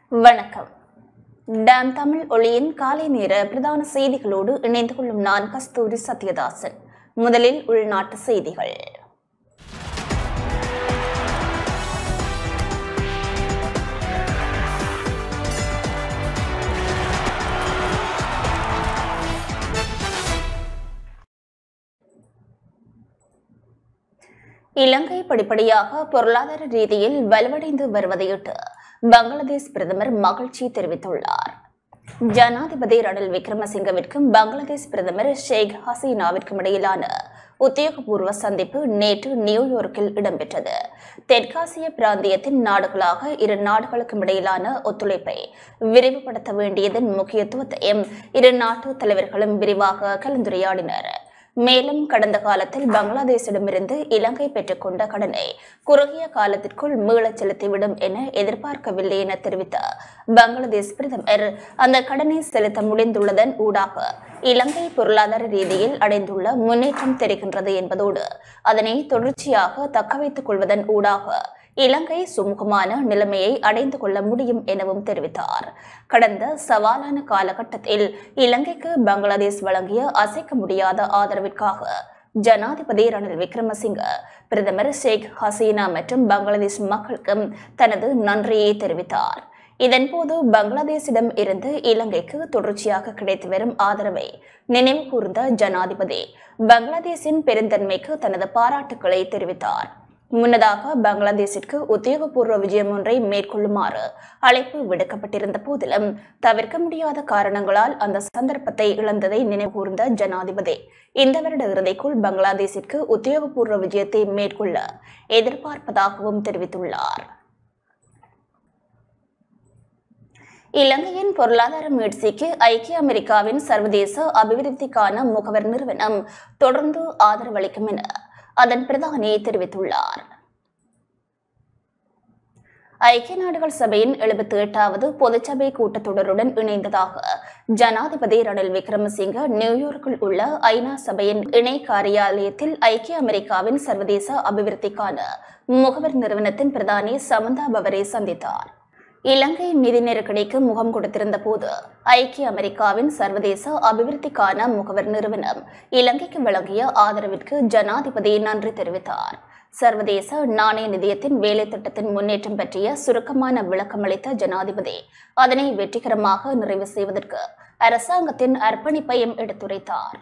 வணக்கம் டான் தமிழ் ஒளியின் காலை நேர பிரதான செய்திகளோடு இணைந்து கொள்ளும் நான் கஸ்தூரி சத்யதாசன் முதலில் உள்நாட்டு செய்திகள் இலங்கை படிப்படியாக பொருளாதார ரீதியில் வலுவடைந்து வருவதையிட்டு பங்களாதேஷ் பிரதமர் மகிழ்ச்சி தெரிவித்துள்ளார் ஜனாதிபதி ரணில் விக்ரமசிங்கவிற்கும் பங்களாதேஷ் பிரதமர் ஷேக் ஹசீனாவிற்கும் இடையிலான உத்தியோகபூர்வ சந்திப்பு நேற்று நியூயார்க்கில் இடம்பெற்றது தெற்காசிய பிராந்தியத்தின் நாடுகளாக இரு நாடுகளுக்கும் இடையிலான ஒத்துழைப்பை விரிவுபடுத்த வேண்டியதன் முக்கியத்துவத்தையும் இரு நாட்டு தலைவர்களும் விரிவாக கலந்துரையாடினர் மேலும் கடந்த காலத்தில் பங்களாதேஷிடமிருந்து இலங்கை பெற்றுக்கொண்ட கடனை குறுகிய காலத்திற்குள் மீளச் செலுத்திவிடும் என எதிர்பார்க்கவில்லை என தெரிவித்த பங்களாதேஷ் பிரதமர் அந்த கடனை செலுத்த முடிந்துள்ளதன் ஊடாக இலங்கை பொருளாதார ரீதியில் அடைந்துள்ள முன்னேற்றம் தெரிகின்றது என்பதோடு அதனை தொடர்ச்சியாக தக்கவைத்துக் கொள்வதன் ஊடாக இலங்கை சுமூகமான நிலைமையை அடைந்து கொள்ள முடியும் எனவும் தெரிவித்தார் கடந்த சவாலான காலகட்டத்தில் இலங்கைக்கு பங்களாதேஷ் வழங்கிய அசைக்க முடியாத ஆதரவிற்காக ஜனாதிபதி ரணில் விக்ரமசிங்க பிரதமர் ஷேக் ஹசீனா மற்றும் பங்களாதேஷ் மக்களுக்கும் தனது நன்றியை தெரிவித்தார் இதன்போது பங்களாதேஷிடம் இருந்து இலங்கைக்கு தொடர்ச்சியாக கிடைத்து வரும் ஆதரவை நினைவு கூர்ந்த ஜனாதிபதி பங்களாதேஷின் பெருந்தன்மைக்கு தனது பாராட்டுக்களை தெரிவித்தார் முன்னதாக பங்களாதேஷிற்கு உத்தியோகபூர்வ விஜயம் ஒன்றை மேற்கொள்ளுமாறு அழைப்பு விடுக்கப்பட்டிருந்த போதிலும் தவிர்க்க முடியாத காரணங்களால் அந்த சந்தர்ப்பத்தை இழந்ததை நினைவுகூர்ந்த ஜனாதிபதி இந்த வருட இறுதிக்குள் பங்களாதேஷிற்கு உத்தியோகபூர்வ விஜயத்தை மேற்கொள்ள எதிர்பார்ப்பதாகவும் தெரிவித்துள்ளார் இலங்கையின் பொருளாதார மீட்சிக்கு ஐக்கிய அமெரிக்காவின் சர்வதேச அபிவிருத்திக்கான முகவர் நிறுவனம் தொடர்ந்து ஆதரவளிக்கும் என அதன் பிரதானி தெரிவித்துள்ளார் ஐக்கிய நாடுகள் சபையின் எழுபத்தி எட்டாவது பொதுச்சபை கூட்டத்தொடருடன் இணைந்ததாக ஜனாதிபதி ரணில் விக்ரமசிங்க நியூயார்க்கில் உள்ள ஐநா சபையின் இணை காரியாலயத்தில் ஐக்கிய அமெரிக்காவின் சர்வதேச அபிவிருத்திக்கான முகவர் நிறுவனத்தின் பிரதானி சமந்தா பவரை சந்தித்தார் இலங்கை நிதி நெருக்கடிக்கு முகம் கொடுத்திருந்த போது ஐக்கிய அமெரிக்காவின் சர்வதேச அபிவிருத்திக்கான முகவர் நிறுவனம் இலங்கைக்கு வழங்கிய ஆதரவிற்கு ஜனாதிபதி நன்றி தெரிவித்தார் சர்வதேச நாணய நிதியத்தின் வேலை திட்டத்தின் முன்னேற்றம் பற்றிய சுருக்கமான விளக்கம் அளித்த ஜனாதிபதி அதனை வெற்றிகரமாக நிறைவு செய்வதற்கு அரசாங்கத்தின் அர்ப்பணிப்பையும் எடுத்துரைத்தார்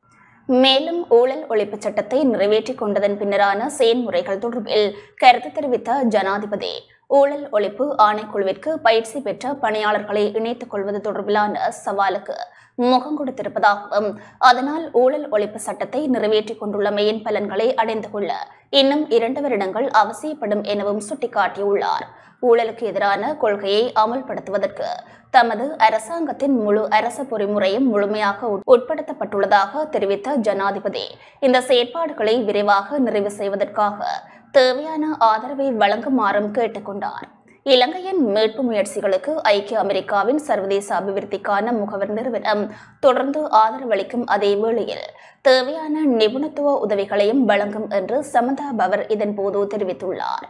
மேலும் ஊழல் ஒழிப்பு சட்டத்தை நிறைவேற்றிக் கொண்டதன் பின்னரான செயல்முறைகள் தொடர்பில் கருத்து தெரிவித்த ஜனாதிபதி ஊழல் ஒழிப்பு ஆணைக்குழுவிற்கு பயிற்சி பெற்ற பணியாளர்களை இணைத்துக் கொள்வது தொடர்பிலான சவாலுக்கு முகம் கொடுத்திருப்பதாகவும் அதனால் ஊழல் ஒழிப்பு சட்டத்தை நிறைவேற்றிக் கொண்டுள்ளமையின் பலன்களை அடைந்து கொள்ள இன்னும் இரண்டு வருடங்கள் அவசியப்படும் எனவும் சுட்டிக்காட்டியுள்ளார் ஊழலுக்கு எதிரான கொள்கையை அமல்படுத்துவதற்கு தமது அரசாங்கத்தின் முழு அரச பொறிமுறையும் முழுமையாக உட்படுத்தப்பட்டுள்ளதாக தெரிவித்த ஜனாதிபதி இந்த செயற்பாடுகளை விரைவாக நிறைவு செய்வதற்காக தேவையான ஆதரவை வழங்குமாறும் கேட்டுக்கொண்டார் இலங்கையின் மீட்பு முயற்சிகளுக்கு ஐக்கிய அமெரிக்காவின் சர்வதேச அபிவிருத்திக்கான முகவர் நிறுவனம் தொடர்ந்து ஆதரவளிக்கும் அதே வேளையில் தேவையான நிபுணத்துவ உதவிகளையும் வழங்கும் என்று சமந்தா பவர் இதன்போது தெரிவித்துள்ளார்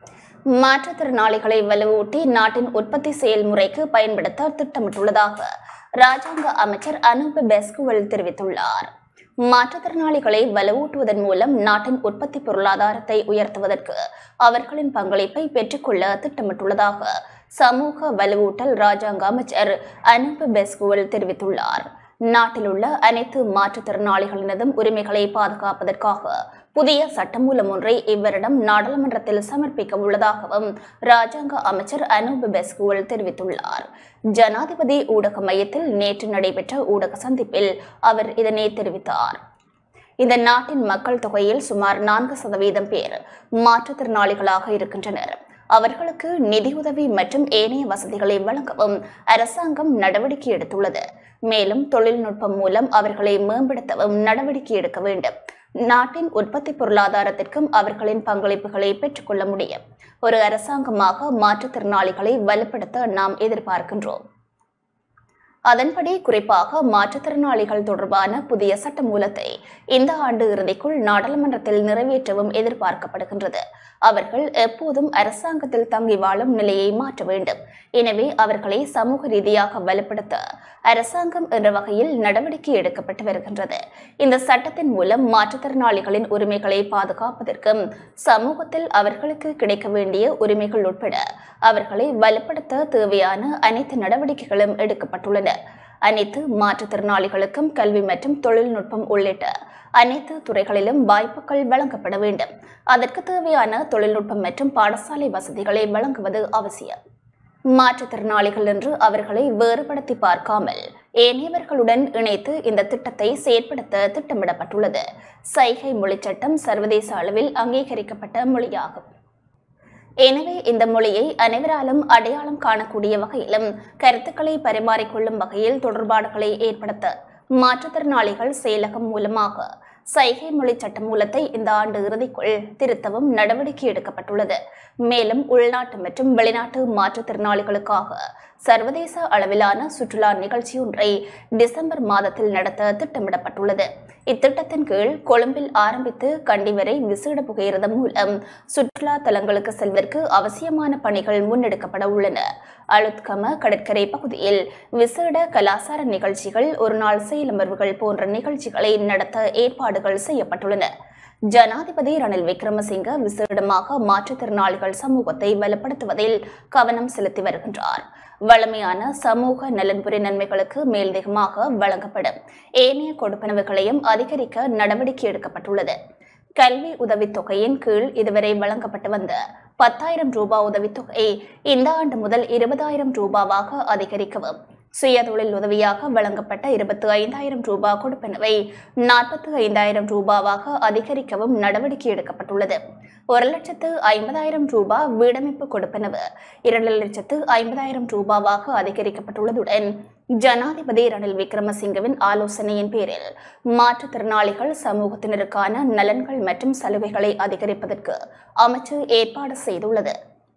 மாற்றுத்திறனாளிகளை வலுவூட்டி நாட்டின் உற்பத்தி செயல்முறைக்கு பயன்படுத்த திட்டமிட்டுள்ளதாக ராஜாங்க அமைச்சர் அனூப் பெஸ்குவல் தெரிவித்துள்ளார் மாற்றுத்திறனாளிகளை வலுவூட்டுவதன் மூலம் நாட்டின் உற்பத்தி பொருளாதாரத்தை உயர்த்துவதற்கு அவர்களின் பங்களிப்பை பெற்றுக்கொள்ள திட்டமிட்டுள்ளதாக சமூக வலுவூட்டல் ராஜாங்க அமைச்சர் அனூப் பெஸ்குவல் தெரிவித்துள்ளார் நாட்டில் உள்ள அனைத்து மாற்றுத்திறனாளிகளினதும் உரிமைகளை பாதுகாப்பதற்காக புதிய சட்டமூலம் ஒன்றை இவ்வரிடம் நாடாளுமன்றத்தில் சமர்ப்பிக்க உள்ளதாகவும் ராஜாங்க அமைச்சர் அனூப் பெஸ்குவல் தெரிவித்துள்ளார் ஜனாதிபதி ஊடக மையத்தில் நேற்று நடைபெற்ற ஊடக சந்திப்பில் அவர் இதனை தெரிவித்தார் இந்த நாட்டின் மக்கள் தொகையில் சுமார் நான்கு சதவீதம் பேர் மாற்றுத்திறனாளிகளாக இருக்கின்றனர் அவர்களுக்கு நிதியுதவி மற்றும் ஏனைய வசதிகளை வழங்கவும் அரசாங்கம் நடவடிக்கை எடுத்துள்ளது மேலும் தொழில்நுட்பம் மூலம் அவர்களை மேம்படுத்தவும் நடவடிக்கை எடுக்க வேண்டும் நாட்டின் உற்பத்தி பொருளாதாரத்திற்கும் அவர்களின் பங்களிப்புகளை பெற்றுக்கொள்ள முடியும் ஒரு அரசாங்கமாக மாற்றுத்திறனாளிகளை வலுப்படுத்த நாம் எதிர்பார்க்கின்றோம் அதன்படி குறிப்பாக மாற்றுத்திறனாளிகள் தொடர்பான புதிய சட்டமூலத்தை இந்த ஆண்டு இறுதிக்குள் நாடாளுமன்றத்தில் நிறைவேற்றவும் எதிர்பார்க்கப்படுகின்றது அவர்கள் எப்போதும் அரசாங்கத்தில் தங்கி வாழும் நிலையை மாற்ற வேண்டும் எனவே அவர்களை சமூக ரீதியாக வலுப்படுத்த அரசாங்கம் என்ற வகையில் நடவடிக்கை எடுக்கப்பட்டு வருகின்றது இந்த சட்டத்தின் மூலம் மாற்றுத்திறனாளிகளின் உரிமைகளை பாதுகாப்பதற்கும் சமூகத்தில் அவர்களுக்கு கிடைக்க வேண்டிய உரிமைகள் உட்பட அவர்களை வலுப்படுத்த தேவையான அனைத்து நடவடிக்கைகளும் எடுக்கப்பட்டுள்ளன அனைத்து மாற்றுத்திறனாளிகளுக்கும் கல்வி மற்றும் தொழில்நுட்பம் உள்ளிட்ட அனைத்து துறைகளிலும் வாய்ப்புகள் வழங்கப்பட வேண்டும் அதற்கு தேவையான தொழில்நுட்பம் மற்றும் பாடசாலை வசதிகளை வழங்குவது அவசியம் மாற்றுத்திறனாளிகள் என்று அவர்களை வேறுபடுத்தி பார்க்காமல் ஏனையவர்களுடன் இணைத்து இந்த திட்டத்தை செயற்படுத்த திட்டமிடப்பட்டுள்ளது சைகை மொழி சட்டம் சர்வதேச அளவில் அங்கீகரிக்கப்பட்ட மொழியாகும் எனவே இந்த மொழியை அனைவராலும் அடையாளம் காணக்கூடிய வகையிலும் கருத்துக்களை பரிமாறிக்கொள்ளும் வகையில் தொடர்பாடுகளை ஏற்படுத்த மாற்றுத்திறனாளிகள் செயலகம் மூலமாக சைகை மொழி சட்டமூலத்தை இந்த ஆண்டு இறுதிக்குள் திருத்தவும் நடவடிக்கை எடுக்கப்பட்டுள்ளது மேலும் உள்நாட்டு மற்றும் வெளிநாட்டு மாற்றுத்திறனாளிகளுக்காக சர்வதேச அளவிலான சுற்றுலா நிகழ்ச்சியொன்றை டிசம்பர் மாதத்தில் நடத்த திட்டமிடப்பட்டுள்ளது இத்திட்டத்தின் கீழ் கொழும்பில் ஆரம்பித்து கண்டி வரை விசேட புகையிரதம் மூலம் சுற்றுலா தலங்களுக்கு செல்வதற்கு அவசியமான பணிகள் முன்னெடுக்கப்பட உள்ளன அலுத்கம கடற்கரை பகுதியில் விசேட கலாசார நிகழ்ச்சிகள் ஒருநாள் செயலமர்வுகள் போன்ற நிகழ்ச்சிகளை நடத்த ஏற்பாடுகள் செய்யப்பட்டுள்ளன ஜனாதிபதி ரணில் விக்ரமசிங்க விசேடமாக மாற்றுத்திறனாளிகள் சமூகத்தை வலுப்படுத்துவதில் கவனம் செலுத்தி வருகின்றார் வளமையான சமூக நலன்புரி நன்மைகளுக்கு மேலதிகமாக வழங்கப்படும் ஏனைய கொடுப்பனவுகளையும் அதிகரிக்க நடவடிக்கை எடுக்கப்பட்டுள்ளது கல்வி உதவித்தொகையின் கீழ் இதுவரை வழங்கப்பட்டு வந்த பத்தாயிரம் ரூபாய் உதவித்தொகை இந்த ஆண்டு முதல் இருபதாயிரம் ரூபாவாக அதிகரிக்கவும் சுயதொழில் உதவியாக வழங்கப்பட்ட இருபத்தி ஐந்தாயிரம் ரூபாய் கொடுப்பனவை நாற்பத்தி ஐந்தாயிரம் ரூபாவாக அதிகரிக்கவும் நடவடிக்கை எடுக்கப்பட்டுள்ளது ஒரு லட்சத்து ஐம்பதாயிரம் ரூபாய் வீடமைப்பு கொடுப்பனவு இரண்டு லட்சத்து ஐம்பதாயிரம் ரூபாவாக அதிகரிக்கப்பட்டுள்ளதுடன் ஜனாதிபதி ரணில் விக்ரமசிங்கவின் ஆலோசனையின் பேரில் மாற்றுத்திறனாளிகள் சமூகத்தினருக்கான நலன்கள் மற்றும் சலுகைகளை அதிகரிப்பதற்கு அமைச்சு ஏற்பாடு செய்துள்ளது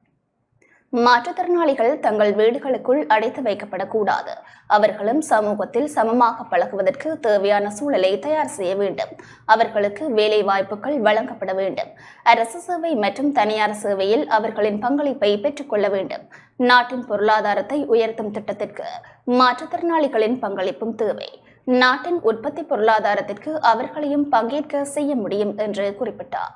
மாற்றுத்திறனாளிகள் தங்கள் வீடுகளுக்குள் அடைத்து வைக்கப்படக்கூடாது அவர்களும் சமூகத்தில் சமமாக பழகுவதற்கு தேவையான சூழலை தயார் செய்ய வேண்டும் அவர்களுக்கு வேலை வாய்ப்புகள் வழங்கப்பட வேண்டும் அரசு சேவை மற்றும் தனியார் சேவையில் அவர்களின் பங்களிப்பை பெற்றுக்கொள்ள வேண்டும் நாட்டின் பொருளாதாரத்தை உயர்த்தும் திட்டத்திற்கு மாற்றுத்திறனாளிகளின் பங்களிப்பும் தேவை நாட்டின் உற்பத்தி பொருளாதாரத்திற்கு அவர்களையும் பங்கேற்க செய்ய முடியும் என்று குறிப்பிட்டார்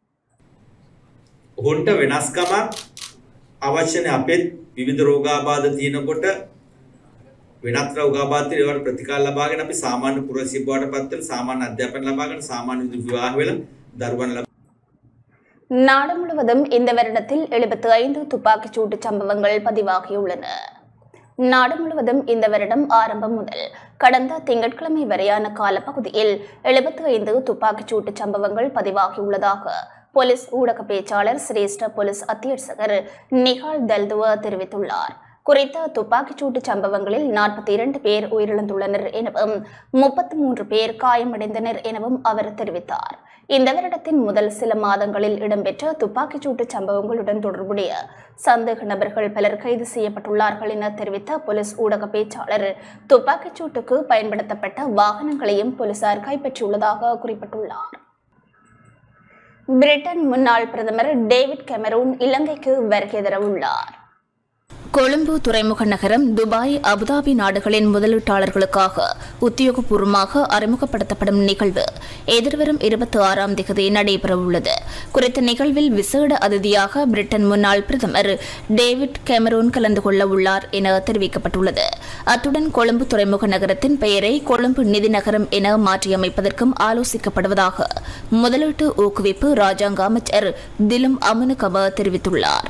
ඔහුන්ට වෙනස්කමක් අවශ්‍යන අපෙත් විවිධ රෝගාබාධ තියෙනකොට වෙනත් රෝගාබාධ ඒවට ප්‍රතිකාර ලබාගෙන අපි සාමාන්‍ය පුරසිය බවට පත් වෙලා සාමාන්‍ය අධ්‍යාපන ලබාගෙන සාමාන්‍ය විදිහට විවාහ වෙලා දරුවන් ලබා நாடு முழுவதும் இந்த வருடத்தில் எழுபத்து ஐந்து துப்பாக்கிச் சூட்டு சம்பவங்கள் பதிவாகியுள்ளன நாடு முழுவதும் இந்த வருடம் ஆரம்பம் முதல் கடந்த திங்கட்கிழமை வரையான காலப்பகுதியில் எழுபத்து ஐந்து துப்பாக்கிச் சூட்டு சம்பவங்கள் பதிவாகியுள்ளதாக போலீஸ் ஊடக பேச்சாளர் சிரேஷ்ட போலீஸ் அத்தியட்சகர் நிகால் தல்துவ தெரிவித்துள்ளார் குறித்த துப்பாக்கிச் சூட்டு சம்பவங்களில் நாற்பத்தி இரண்டு பேர் உயிரிழந்துள்ளனர் எனவும் முப்பத்தி மூன்று பேர் காயமடைந்தனர் எனவும் அவர் தெரிவித்தார் இந்த வருடத்தின் முதல் சில மாதங்களில் இடம்பெற்ற துப்பாக்கிச் சூட்டு சம்பவங்களுடன் தொடர்புடைய சந்தேக நபர்கள் பலர் கைது செய்யப்பட்டுள்ளார்கள் என தெரிவித்த போலீஸ் ஊடக பேச்சாளர் துப்பாக்கிச் சூட்டுக்கு பயன்படுத்தப்பட்ட வாகனங்களையும் போலீசார் கைப்பற்றியுள்ளதாக குறிப்பிட்டுள்ளார் பிரிட்டன் முன்னாள் பிரதமர் டேவிட் கெமரூன் இலங்கைக்கு வருகை தரவுள்ளார் கொழும்பு துறைமுக நகரம் துபாய் அபுதாபி நாடுகளின் முதலீட்டாளர்களுக்காக உத்தியோகபூர்வமாக அறிமுகப்படுத்தப்படும் நிகழ்வு எதிர்வரும் இருபத்தி ஆறாம் திகதி நடைபெறவுள்ளது குறித்த நிகழ்வில் விசேட அதிதியாக பிரிட்டன் முன்னாள் பிரதமர் டேவிட் கெமரூன் கலந்து கொள்ள உள்ளார் என தெரிவிக்கப்பட்டுள்ளது அத்துடன் கொழும்பு துறைமுக நகரத்தின் பெயரை கொழும்பு நிதி நகரம் என மாற்றியமைப்பதற்கும் ஆலோசிக்கப்படுவதாக முதலீட்டு ஊக்குவிப்பு ராஜாங்க அமைச்சர் திலும் அமுனுகவ தெரிவித்துள்ளார்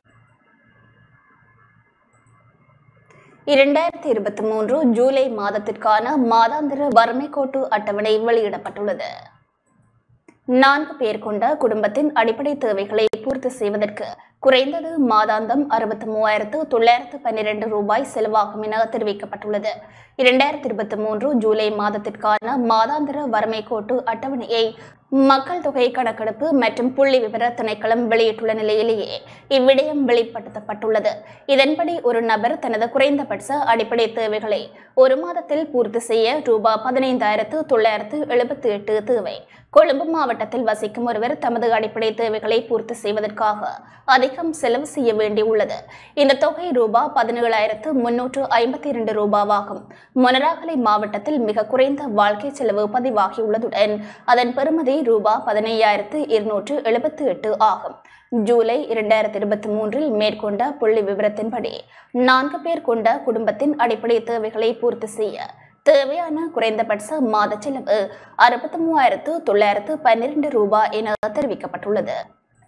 இரண்டாயிரத்தி இருபத்தி மூன்று ஜூலை மாதத்திற்கான மாதாந்திர வறுமை கோட்டு அட்டவணை வெளியிடப்பட்டுள்ளது நான்கு பேர் கொண்ட குடும்பத்தின் அடிப்படை தேவைகளை பூர்த்தி செய்வதற்கு குறைந்தது மாதாந்தம் அறுபத்தி மூவாயிரத்து தொள்ளாயிரத்து பன்னிரண்டு ரூபாய் செலவாகும் என தெரிவிக்கப்பட்டுள்ளது இரண்டாயிரத்தி இருபத்தி மூன்று ஜூலை மாதத்திற்கான மாதாந்திர வறுமை கோட்டு அட்டவணையை மக்கள் தொகை கணக்கெடுப்பு மற்றும் புள்ளி விவர திணைக்களம் வெளியிட்டுள்ள நிலையிலேயே இவ்விடயம் வெளிப்படுத்தப்பட்டுள்ளது இதன்படி ஒரு நபர் தனது குறைந்தபட்ச அடிப்படை தேவைகளை ஒரு மாதத்தில் பூர்த்தி செய்ய ரூபாய் பதினைந்தாயிரத்து தொள்ளாயிரத்து எழுபத்தி எட்டு தேவை கொழும்பு மாவட்டத்தில் வசிக்கும் ஒருவர் தமது அடிப்படை தேவைகளை பூர்த்தி செய்வதற்காக அதிகம் செலவு செய்ய வேண்டியுள்ளது இந்த தொகை ரூபாய் பதினேழாயிரத்து முன்னூற்று ஐம்பத்தி இரண்டு ரூபாவாகும் மொனராகலை மாவட்டத்தில் மிக குறைந்த வாழ்க்கை செலவு பதிவாகியுள்ளதுடன் அதன் பெறுமதி ரூபாய் பதினையாயிரத்து இருநூற்று எழுபத்தி எட்டு ஆகும் ஜூலை இரண்டாயிரத்தி இருபத்தி மூன்றில் மேற்கொண்ட புள்ளி விவரத்தின்படி நான்கு பேர் கொண்ட குடும்பத்தின் அடிப்படை தேவைகளை பூர்த்தி செய்ய தேவையான குறைந்தபட்ச மாத செலவு அறுபத்தி மூவாயிரத்து தொள்ளாயிரத்து பன்னிரண்டு ரூபாய் என தெரிவிக்கப்பட்டுள்ளது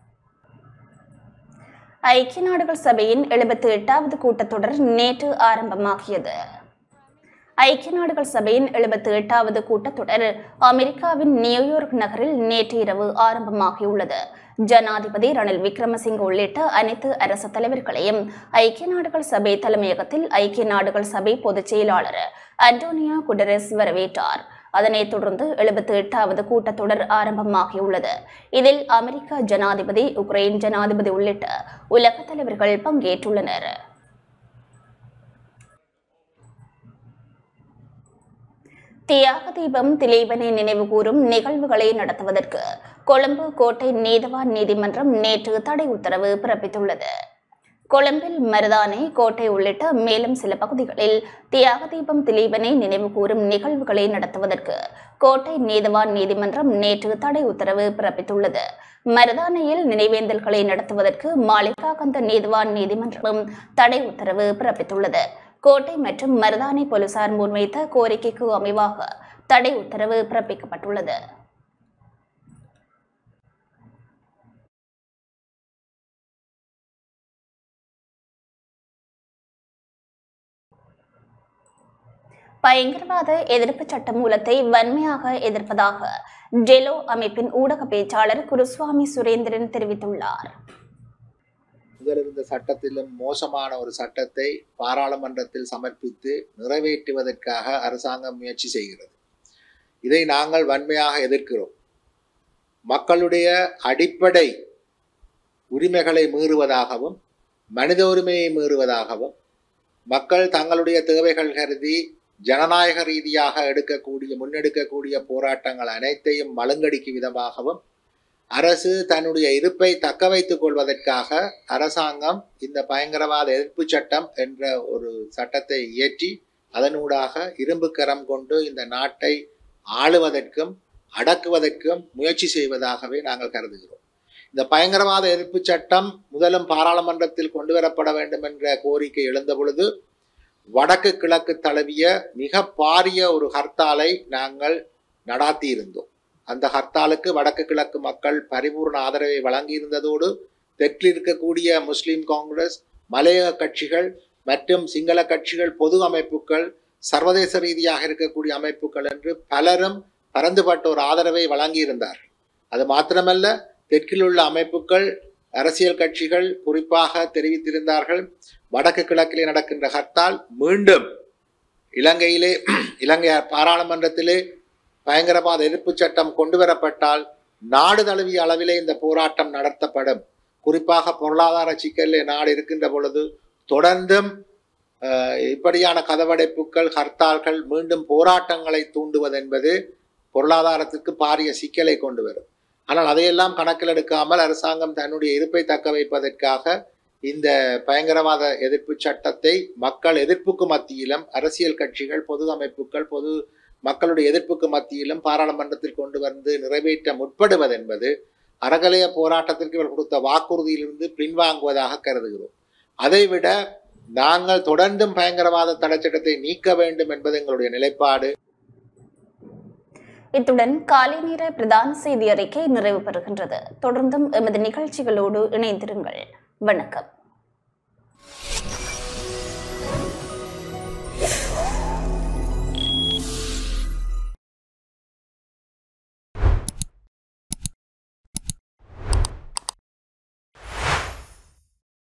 ஐக்கிய நாடுகள் சபையின் எழுபத்தி எட்டாவது கூட்டத்தொடர் நேற்று ஆரம்பமாகியது ஐக்கிய நாடுகள் சபையின் எழுபத்தி எட்டாவது கூட்டத்தொடர் அமெரிக்காவின் நியூயார்க் நகரில் நேற்று இரவு ஆரம்பமாகியுள்ளது ஜனாதிபதி ரணில் விக்ரமசிங்க உள்ளிட்ட அனைத்து அரசு தலைவர்களையும் ஐக்கிய நாடுகள் சபை தலைமையகத்தில் ஐக்கிய நாடுகள் சபை பொதுச் செயலாளர் அன்டோனியோ குடரஸ் வரவேற்றார் அதனைத் தொடர்ந்து எழுபத்தி எட்டாவது கூட்டத்தொடர் ஆரம்பமாகியுள்ளது இதில் அமெரிக்க ஜனாதிபதி உக்ரைன் ஜனாதிபதி உள்ளிட்ட உலக தலைவர்கள் பங்கேற்றுள்ளனர் தியாக தீபம் திலீபனை நினைவுகூரும் நிகழ்வுகளை நடத்துவதற்கு கொழும்பு கோட்டை நீதவான் நீதிமன்றம் நேற்று தடை உத்தரவு பிறப்பித்துள்ளது கொழும்பில் மருதானை கோட்டை உள்ளிட்ட மேலும் சில பகுதிகளில் தியாக தீபம் திலீபனை நினைவுகூரும் நிகழ்வுகளை நடத்துவதற்கு கோட்டை நீதவான் நீதிமன்றம் நேற்று தடை உத்தரவு பிறப்பித்துள்ளது மருதானையில் நினைவேந்தல்களை நடத்துவதற்கு மாளிகாகந்த நீதிவான் நீதிமன்றமும் தடை உத்தரவு பிறப்பித்துள்ளது கோட்டை மற்றும் மருதானை போலீசார் முன்வைத்த கோரிக்கைக்கு அமைவாக தடை உத்தரவு பிறப்பிக்கப்பட்டுள்ளது பயங்கரவாத எதிர்ப்பு சட்ட மூலத்தை வன்மையாக எதிர்ப்பதாக டெலோ அமைப்பின் ஊடக பேச்சாளர் குருசுவாமி சுரேந்திரன் தெரிவித்துள்ளார் முதல் இருந்த சட்டத்திலும் மோசமான ஒரு சட்டத்தை பாராளுமன்றத்தில் சமர்ப்பித்து நிறைவேற்றுவதற்காக அரசாங்கம் முயற்சி செய்கிறது இதை நாங்கள் வன்மையாக எதிர்க்கிறோம் மக்களுடைய அடிப்படை உரிமைகளை மீறுவதாகவும் மனித உரிமையை மீறுவதாகவும் மக்கள் தங்களுடைய தேவைகள் கருதி ஜனநாயக ரீதியாக எடுக்கக்கூடிய முன்னெடுக்கக்கூடிய போராட்டங்கள் அனைத்தையும் மழுங்கடிக்கும் விதமாகவும் அரசு தன்னுடைய இருப்பை தக்க வைத்துக் கொள்வதற்காக அரசாங்கம் இந்த பயங்கரவாத எதிர்ப்பு சட்டம் என்ற ஒரு சட்டத்தை இயற்றி அதனூடாக இரும்பு கரம் கொண்டு இந்த நாட்டை ஆளுவதற்கும் அடக்குவதற்கும் முயற்சி செய்வதாகவே நாங்கள் கருதுகிறோம் இந்த பயங்கரவாத எதிர்ப்பு சட்டம் முதலும் பாராளுமன்றத்தில் கொண்டு வரப்பட வேண்டும் என்ற கோரிக்கை எழுந்த பொழுது வடக்கு கிழக்கு தழுவிய மிக பாரிய ஒரு ஹர்த்தாலை நாங்கள் நடாத்தி இருந்தோம் அந்த ஹர்த்தாலுக்கு வடக்கு கிழக்கு மக்கள் பரிபூர்ண ஆதரவை வழங்கியிருந்ததோடு தெற்கில் இருக்கக்கூடிய முஸ்லிம் காங்கிரஸ் மலையக கட்சிகள் மற்றும் சிங்கள கட்சிகள் பொது அமைப்புகள் சர்வதேச ரீதியாக இருக்கக்கூடிய அமைப்புகள் என்று பலரும் பரந்துபட்ட ஒரு ஆதரவை வழங்கியிருந்தார் அது மாத்திரமல்ல தெற்கில் உள்ள அமைப்புகள் அரசியல் கட்சிகள் குறிப்பாக தெரிவித்திருந்தார்கள் வடக்கு கிழக்கிலே நடக்கின்ற ஹர்த்தால் மீண்டும் இலங்கையிலே இலங்கை பாராளுமன்றத்திலே பயங்கரவாத எதிர்ப்பு சட்டம் கொண்டு வரப்பட்டால் நாடு தழுவிய அளவிலே இந்த போராட்டம் நடத்தப்படும் குறிப்பாக பொருளாதார சிக்கலிலே நாடு இருக்கின்ற பொழுது தொடர்ந்தும் அஹ், இப்படியான கதவடைப்புகள் ஹர்த்தால்கள் மீண்டும் போராட்டங்களை தூண்டுவது என்பது பொருளாதாரத்துக்கு பாரிய சிக்கலை கொண்டு வரும் ஆனால் அதையெல்லாம் கணக்கில் எடுக்காமல் அரசாங்கம் தன்னுடைய இருப்பை தக்க வைப்பதற்காக இந்த பயங்கரவாத எதிர்ப்பு சட்டத்தை மக்கள் எதிர்ப்புக்கு மத்தியிலும் அரசியல் கட்சிகள் பொது அமைப்புகள் பொது மக்களுடைய எதிர்ப்புக்கு மத்தியிலும் பாராளுமன்றத்தில் கொண்டு வந்து நிறைவேற்ற முற்படுவது என்பது அறகலைய போராட்டத்திற்கு இவர் கொடுத்த வாக்குறுதியிலிருந்து பின்வாங்குவதாக கருதுகிறோம் அதைவிட நாங்கள் தொடர்ந்தும் பயங்கரவாத தடைச்சட்டத்தை நீக்க வேண்டும் என்பது எங்களுடைய நிலைப்பாடு இத்துடன் காலை நேர பிரதான செய்தி அறிக்கை நிறைவு பெறுகின்றது தொடர்ந்தும் எமது நிகழ்ச்சிகளோடு இணைந்திருங்கள் வணக்கம்